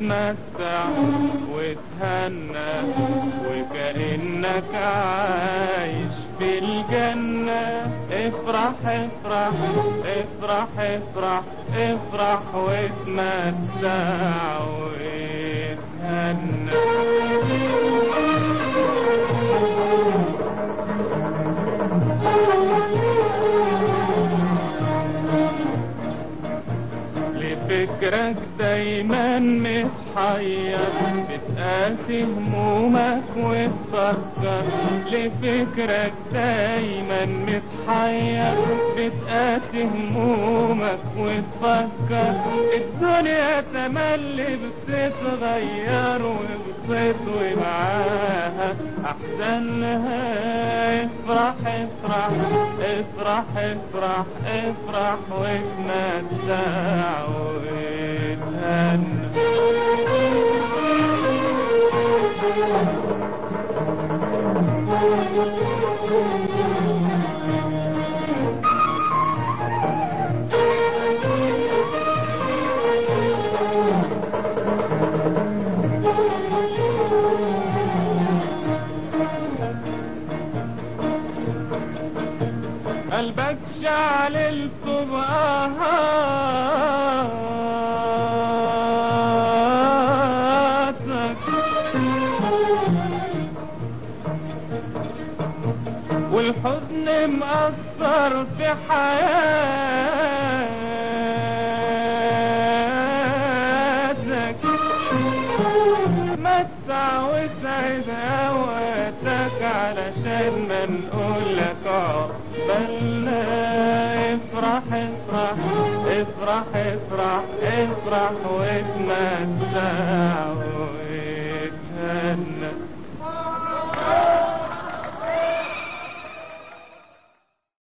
وتمتع وتهنى وكأنك عايش في الجنة افرح افرح افرح افرح افرح وتمتع وتهنى لفكرك دايما متحير بتقاسي همومك وتفكر لفكرك دايما متحير بتقاسي همومك وتفكر الدنيا تملي بتتغير وبتطوي معاها احسن لها افرح افرح افرح افرح افرح وتمتع وتهنى قلبك شعل طبقاتك والحزن مأثر في حياتك متع وسعد هواتك علشان ما نقولك عقبالنا افرح افرح افرح افرح افرح واتمتع واتهنى